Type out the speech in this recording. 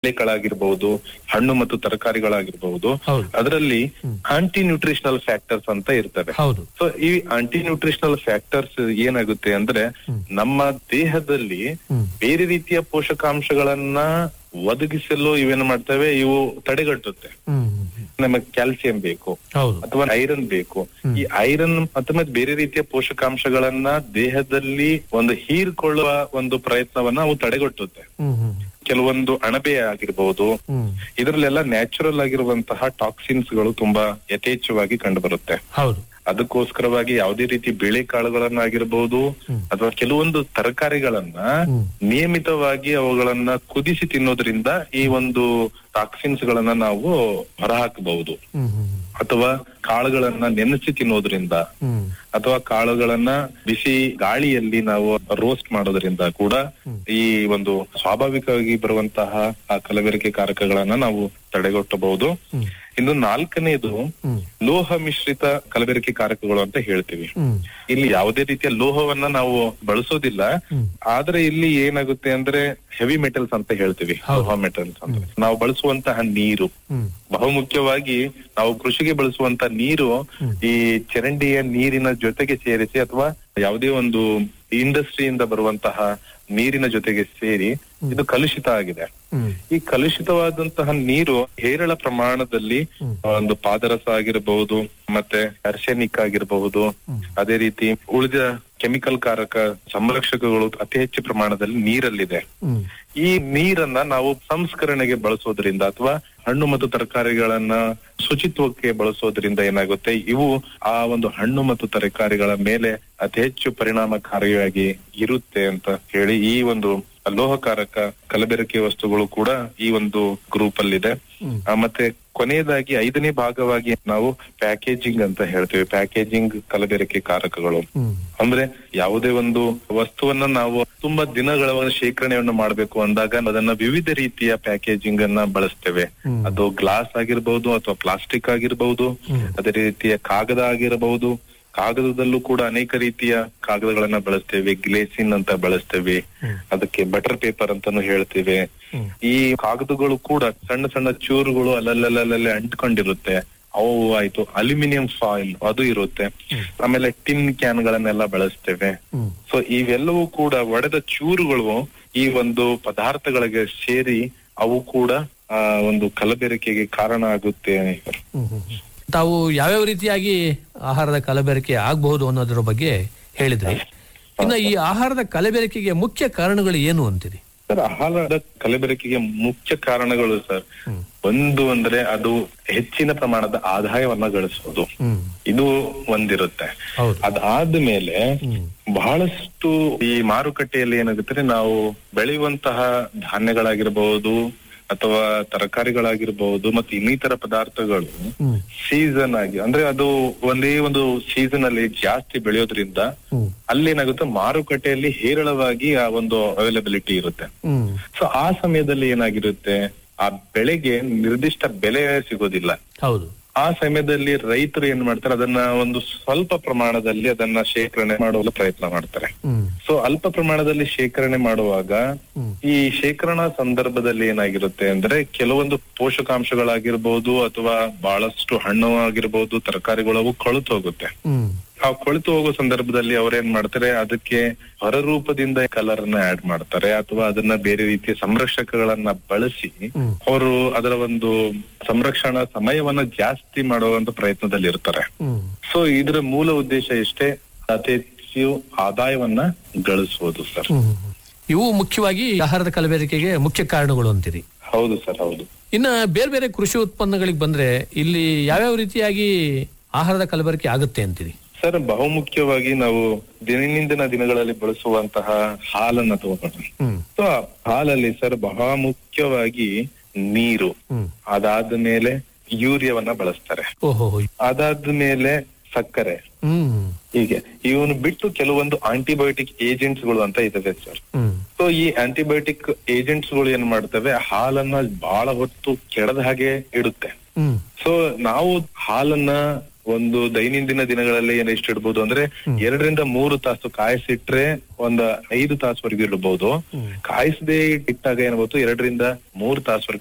ಬೇಳೆಗಳಾಗಿರ್ಬಹುದು ಹಣ್ಣು ಮತ್ತು ತರಕಾರಿಗಳಾಗಿರ್ಬಹುದು ಹೌದು. ಅದರಲ್ಲಿ ಆಂಟಿ ನ್ಯೂಟ್ರಿಷನಲ್ ಫ್ಯಾಕ್ಟರ್ಸ್ ಅಂತ ಇರ್ತವೆ ಹೌದು ಸೊ ಈ ಆಂಟಿ ನ್ಯೂಟ್ರಿಷನಲ್ ಫ್ಯಾಕ್ಟರ್ಸ್ ಏನಾಗುತ್ತೆ ಅಂದ್ರೆ ನಮ್ಮ ದೇಹದಲ್ಲಿ ಹ್ಮ್. ಬೇರೆ ರೀತಿಯ ಪೋಷಕಾಂಶಗಳನ್ನ ಒದಗಿಸಲು ಇವೇನ್ ಮಾಡ್ತವೆ ಇವು ತಡೆಗಟ್ಟುತ್ತೆ ಹ್ಮ್ ನಮಗೆ ಕ್ಯಾಲ್ಸಿಯಂ ಬೇಕು ಹೌದು ಅಥವಾ ಐರನ್ ಬೇಕು ಈ ಐರನ್ ಅಥವಾ ಬೇರೆ ರೀತಿಯ ಪೋಷಕಾಂಶಗಳನ್ನ ದೇಹದಲ್ಲಿ ಒಂದು ಹೀರ್ಕೊಳ್ಳುವ ಒಂದು ಪ್ರಯತ್ನವನ್ನ ಅವು ತಡೆಗಟ್ಟುತ್ತೆ ಹ್ಮ್ ಹ್ಮ್ ಕೆಲವೊಂದು ಅಣಬೆ ಆಗಿರ್ಬಹುದು ಹ್ಮ್ ಇದರಲ್ಲೆಲ್ಲ ನ್ಯಾಚುರಲ್ ಆಗಿರುವಂತಹ ಟಾಕ್ಸಿನ್ಸ್ ಗಳು ತುಂಬಾ ಯಥೇಚ್ಛವಾಗಿ ಕಂಡು ಬರುತ್ತೆ ಹೌದು ಅದಕ್ಕೋಸ್ಕರವಾಗಿ ಯಾವುದೇ ರೀತಿ ಬೇಳೆ ಕಾಳುಗಳನ್ನಾಗಿರ್ಬಹುದು ಅಥವಾ ಕೆಲವೊಂದು ತರಕಾರಿಗಳನ್ನ ಹ್ಮ್. ನಿಯಮಿತವಾಗಿ ಅವುಗಳನ್ನ ಕುದಿಸಿ ತಿನ್ನೋದ್ರಿಂದ ಈ ಒಂದು ಟಾಕ್ಸಿನ್ಸ್ ಗಳನ್ನ ನಾವು ಹೊರಹಾಕಬಹುದು ಹ್ಮ್ ಹ್ಮ್ ಅಥವಾ ಕಾಳುಗಳನ್ನ ನೆನೆಸಿ ತಿನ್ನೋದ್ರಿಂದ ಹ್ಮ್ ಅಥವಾ ಕಾಳುಗಳನ್ನ ಬಿಸಿ ಗಾಳಿಯಲ್ಲಿ ನಾವು ರೋಸ್ಟ್ ಮಾಡೋದ್ರಿಂದ ಕೂಡ ಈ ಒಂದು ಸ್ವಾಭಾವಿಕವಾಗಿ ಬರುವಂತಹ ಆ ಕಲಬೆರಕೆ ಕಾರಕಗಳನ್ನ ನಾವು ತಡೆಗಟ್ಟಬಹುದು ಹ್ಮ್. ಇನ್ನು ನಾಲ್ಕನೇದು ಹ್ಮ್. ಲೋಹ ಮಿಶ್ರಿತ ಕಲಬೆರಕೆ ಕಾರಕಗಳು ಅಂತ ಹೇಳ್ತೀವಿ ಹ್ಮ್ ಇಲ್ಲಿ ಯಾವುದೇ ರೀತಿಯ ಲೋಹವನ್ನ ನಾವು ಬಳಸೋದಿಲ್ಲ ಆದ್ರೆ ಇಲ್ಲಿ ಏನಾಗುತ್ತೆ ಅಂದ್ರೆ ಹೆವಿ ಮೆಟಲ್ಸ್ ಅಂತ ಹೇಳ್ತೀವಿ ಹೌದು. ಲೋಹ ಮೆಟಲ್ಸ್ ಅಂತ ನಾವು ಬಳಸುವಂತಹ ನೀರು ಹ್ಮ್ ಬಹುಮುಖ್ಯವಾಗಿ ನಾವು ಕೃಷಿಗೆ ಬಳಸುವಂತ ನೀರು ಈ ಚರಂಡಿಯ ನೀರಿನ ಜೊತೆಗೆ ಸೇರಿಸಿ ಅಥವಾ ಯಾವುದೇ ಒಂದು ಇಂಡಸ್ಟ್ರಿಯಿಂದ ಬರುವಂತಹ ನೀರಿನ ಜೊತೆಗೆ ಸೇರಿ ಇದು ಕಲುಷಿತ ಆಗಿದೆ ಹ್ಮ್ ಈ ಕಲುಷಿತವಾದಂತಹ ನೀರು ಹೇರಳ ಪ್ರಮಾಣದಲ್ಲಿ ಒಂದು ಪಾದರಸ ಆಗಿರಬಹುದು ಮತ್ತೆ ಅರ್ಸೆನಿಕ್ ಆಗಿರಬಹುದು ಅದೇ ರೀತಿ ಉಳಿದ ಕೆಮಿಕಲ್ ಕಾರಕ ಸಂರಕ್ಷಕಗಳು ಅತಿ ಹೆಚ್ಚು ಪ್ರಮಾಣದಲ್ಲಿ ನೀರಲ್ಲಿದೆ ಹ್ಮ್ ಈ ನೀರನ್ನ ನಾವು ಸಂಸ್ಕರಣೆಗೆ ಬಳಸೋದ್ರಿಂದ ಅಥವಾ ಹಣ್ಣು ಮತ್ತು ತರಕಾರಿಗಳನ್ನ ಶುಚಿತ್ವಕ್ಕೆ ಬಳಸೋದ್ರಿಂದ ಏನಾಗುತ್ತೆ ಇವು ಆ ಒಂದು ಹಣ್ಣು ಮತ್ತು ತರಕಾರಿಗಳ ಮೇಲೆ ಅತಿ ಹೆಚ್ಚು ಪರಿಣಾಮಕಾರಿಯಾಗಿ ಇರುತ್ತೆ ಅಂತ ಹೇಳಿ ಈ ಒಂದು ಲೋಹಕಾರಕ ಕಲಬೆರಕೆ ವಸ್ತುಗಳು ಕೂಡ ಈ ಒಂದು ಗ್ರೂಪ್ ಅಲ್ಲಿದೆ ಆ, ಮತ್ತೆ ಕೊನೆಯದಾಗಿ ಐದನೇ ಭಾಗವಾಗಿ ನಾವು ಪ್ಯಾಕೇಜಿಂಗ್ ಅಂತ ಹೇಳ್ತೀವಿ ಪ್ಯಾಕೇಜಿಂಗ್ ಕಲಬೆರಕೆ ಕಾರಕಗಳು ಹ್ಮ್ ಅಂದ್ರೆ ಯಾವುದೇ ಒಂದು ವಸ್ತುವನ್ನ ನಾವು ತುಂಬಾ ದಿನಗಳ ಶೇಖರಣೆಯನ್ನು ಮಾಡಬೇಕು ಅಂದಾಗ ಅದನ್ನ ವಿವಿಧ ರೀತಿಯ ಪ್ಯಾಕೇಜಿಂಗ್ ಅನ್ನ ಬಳಸ್ತೇವೆ ಅದು ಗ್ಲಾಸ್ ಆಗಿರ್ಬಹುದು ಅಥವಾ ಪ್ಲಾಸ್ಟಿಕ್ ಆಗಿರ್ಬಹುದು ಅದೇ ರೀತಿಯ ಕಾಗದ ಆಗಿರಬಹುದು ಕಾಗದದಲ್ಲೂ ಕೂಡ ಅನೇಕ ರೀತಿಯ ಕಾಗದಗಳನ್ನ ಬಳಸ್ತೇವೆ ಗ್ಲೇಸಿನ್ ಅಂತ ಬಳಸ್ತೇವೆ ಅದಕ್ಕೆ ಬಟರ್ ಪೇಪರ್ ಅಂತಾನು ಹೇಳ್ತೇವೆ ಈ ಕಾಗದಗಳು ಕೂಡ ಸಣ್ಣ ಸಣ್ಣ ಚೂರುಗಳು ಅಲ್ಲಲ್ಲಲ್ಲೇ ಅಂಟ್ಕೊಂಡಿರುತ್ತೆ ಅವು ಆಯ್ತು ಅಲ್ಯೂಮಿನಿಯಂ ಫಾಯಿಲ್ ಅದು ಇರುತ್ತೆ ಆಮೇಲೆ ಟಿನ್ ಕ್ಯಾನ್ ಗಳನ್ನೆಲ್ಲ ಬಳಸ್ತೇವೆ ಹ್ಮ್ ಸೊ ಇವೆಲ್ಲವೂ ಕೂಡ ಒಡೆದ ಚೂರುಗಳು ಈ ಒಂದು ಪದಾರ್ಥಗಳಿಗೆ ಸೇರಿ ಅವು ಕೂಡ ಆ ಒಂದು ಕಲಬೆರಕೆಗೆ ಕಾರಣ ಆಗುತ್ತೆ ಹ್ಮ್ ಹ್ಮ್. ತಾವು ಯಾವ್ಯಾವ ರೀತಿಯಾಗಿ ಆಹಾರದ ಕಲಬೆರಕೆ ಆಗಬಹುದು ಅನ್ನೋದ್ರ ಬಗ್ಗೆ ಹೇಳಿದ್ರಿ ಇನ್ನು ಈ ಆಹಾರದ ಕಲಬೆರಕೆಗೆ ಮುಖ್ಯ ಕಾರಣಗಳು ಏನು ಅಂತೀರಿ ಸರ್ ಆಹಾರದ ಕಲಬೆರಕೆಗೆ ಮುಖ್ಯ ಕಾರಣಗಳು ಸರ್ ಒಂದು ಅಂದ್ರೆ ಅದು ಹೆಚ್ಚಿನ ಪ್ರಮಾಣದ ಆದಾಯವನ್ನ ಗಳಿಸೋದು ಹ್ಮ್ ಇದು ಒಂದಿರುತ್ತೆ ಹೌದು. ಅದಾದ್ಮೇಲೆ ಬಹಳಷ್ಟು ಈ ಮಾರುಕಟ್ಟೆಯಲ್ಲಿ ಏನಾಗುತ್ತೆ ನಾವು ಬೆಳೆಯುವಂತಹ ಧಾನ್ಯಗಳಾಗಿರ್ಬಹುದು ಅಥವಾ ತರಕಾರಿಗಳಾಗಿರ್ಬಹುದು ಮತ್ತು ಇನ್ನಿತರ ಪದಾರ್ಥಗಳು ಹ್ಮ್ ಸೀಸನ್ ಆಗಿ ಅಂದ್ರೆ ಅದು ಒಂದೇ ಒಂದು ಸೀಸನ್ ಅಲ್ಲಿ ಜಾಸ್ತಿ ಬೆಳೆಯೋದ್ರಿಂದ ಹ್ಮ್ ಅಲ್ಲೇನಾಗುತ್ತೆ ಮಾರುಕಟ್ಟೆಯಲ್ಲಿ ಹೇರಳವಾಗಿ ಆ ಒಂದು ಅವೈಲಬಿಲಿಟಿ ಇರುತ್ತೆ ಹ್ಮ್ ಸೊ ಆ ಸಮಯದಲ್ಲಿ ಏನಾಗಿರುತ್ತೆ ಆ ಬೆಳೆಗೆ ನಿರ್ದಿಷ್ಟ ಬೆಲೆ ಸಿಗೋದಿಲ್ಲ ಹೌದು ಆ ಸಮಯದಲ್ಲಿ ರೈತರು ಏನ್ ಮಾಡ್ತಾರೆ ಅದನ್ನ ಒಂದು ಸ್ವಲ್ಪ ಪ್ರಮಾಣದಲ್ಲಿ ಅದನ್ನ ಶೇಖರಣೆ ಮಾಡುವ ಪ್ರಯತ್ನ ಮಾಡ್ತಾರೆ ಹ್ಮ್ ಸೊ ಅಲ್ಪ ಪ್ರಮಾಣದಲ್ಲಿ ಶೇಖರಣೆ ಮಾಡುವಾಗ ಹ್ಮ್. ಈ ಶೇಖರಣಾ ಸಂದರ್ಭದಲ್ಲಿ ಏನಾಗಿರುತ್ತೆ ಅಂದ್ರೆ ಕೆಲವೊಂದು ಪೋಷಕಾಂಶಗಳಾಗಿರ್ಬೋದು ಅಥವಾ ಬಹಳಷ್ಟು ಹಣ್ಣು ಆಗಿರ್ಬೋದು ತರಕಾರಿಗಳು ಅವು ಕೊಳೆತು ಹೋಗುತ್ತೆ ಹ್ಮ್ ಆ ಕೊಳೆತು ಹೋಗೋ ಸಂದರ್ಭದಲ್ಲಿ ಅವ್ರೇನ್ ಮಾಡ್ತಾರೆ ಅದಕ್ಕೆ ಹೊರರೂಪದಿಂದ ಕಲರ್ ಅನ್ನ ಆಡ್ ಮಾಡ್ತಾರೆ ಅಥವಾ ಅದನ್ನ ಬೇರೆ ರೀತಿಯ ಸಂರಕ್ಷಕಗಳನ್ನ ಬಳಸಿ ಹ್ಮ್. ಅವರು ಅದರ ಒಂದು ಸಂರಕ್ಷಣಾ ಸಮಯವನ್ನ ಜಾಸ್ತಿ ಮಾಡುವಂತ ಪ್ರಯತ್ನದಲ್ಲಿ ಇರ್ತಾರೆ ಹ್ಮ್ ಸೊ ಇದರ ಮೂಲ ಉದ್ದೇಶ ಇಷ್ಟೇ ಅತಿ ಹೆಚ್ಚು ಆದಾಯವನ್ನ ಗಳಿಸುವುದು ಸರ್ ಹ್ಮ್ ಇವು ಮುಖ್ಯವಾಗಿ ಆಹಾರದ ಕಲಬೆರಕೆಗೆ ಮುಖ್ಯ ಕಾರಣಗಳು ಅಂತೀರಿ ಹೌದು ಸರ್ ಹೌದು ಇನ್ನ ಬೇರೆ ಬೇರೆ ಕೃಷಿ ಉತ್ಪನ್ನಗಳಿಗೆ ಬಂದ್ರೆ ಇಲ್ಲಿ ಯಾವ್ಯಾವ ರೀತಿಯಾಗಿ ಆಹಾರದ ಕಲಬೆರಕೆ ಆಗುತ್ತೆ ಅಂತೀರಿ ಸರ್ ಬಹುಮುಖ್ಯವಾಗಿ ನಾವು ದಿನದಿಂದಿನ ದಿನಗಳಲ್ಲಿ ಬಳಸುವಂತಹ ಹಾಲನ್ನ ತಗೋಣ ಹ್ಮ್ ಸೊ ಆ ಹಾಲಲ್ಲಿ ಸರ್ ಬಹಳ ಮುಖ್ಯವಾಗಿ ನೀರು ಹ್ಮ್ ಅದಾದ ಮೇಲೆ ಯೂರಿಯಾವನ್ನ ಬಳಸ್ತಾರೆ ಓಹೋ ಅದಾದ ಮೇಲೆ ಸಕ್ಕರೆ ಹ್ಮ್ ಹೀಗೆ ಇವನು ಬಿಟ್ಟು ಕೆಲವೊಂದು ಆಂಟಿಬಯೋಟಿಕ್ ಏಜೆಂಟ್ಸ್ ಗಳು ಅಂತ ಇದಾವೆ ಸರ್ ಹ್ಮ್ ಸೊ ಈ ಆಂಟಿಬಯೋಟಿಕ್ ಏಜೆಂಟ್ಸ್ ಗಳು ಏನ್ ಮಾಡ್ತವೆ ಹಾಲನ್ನ ಬಹಳ ಹೊತ್ತು ಕೆಡದ ಹಾಗೆ ಇಡುತ್ತೆ ಹ್ಮ್ ಸೊ ನಾವು ಹಾಲನ್ನ ಒಂದು ದೈನಂದಿನ ದಿನಗಳಲ್ಲಿ ಏನ್ ಎಷ್ಟು ಇಡ್ಬೋದು ಅಂದ್ರೆ ಎರಡರಿಂದ ಮೂರು ತಾಸು ಕಾಯಿಸಿಟ್ರೆ ಒಂದ್ ಐದು ತಾಸುವರೆಗೂ ಇಡಬಹುದು ಕಾಯಿಸದೆ ಇಟ್ಟಾಗ ಏನಾಗುತ್ತೆ ಎರಡರಿಂದ ಮೂರು ತಾಸುವರೆಗೂ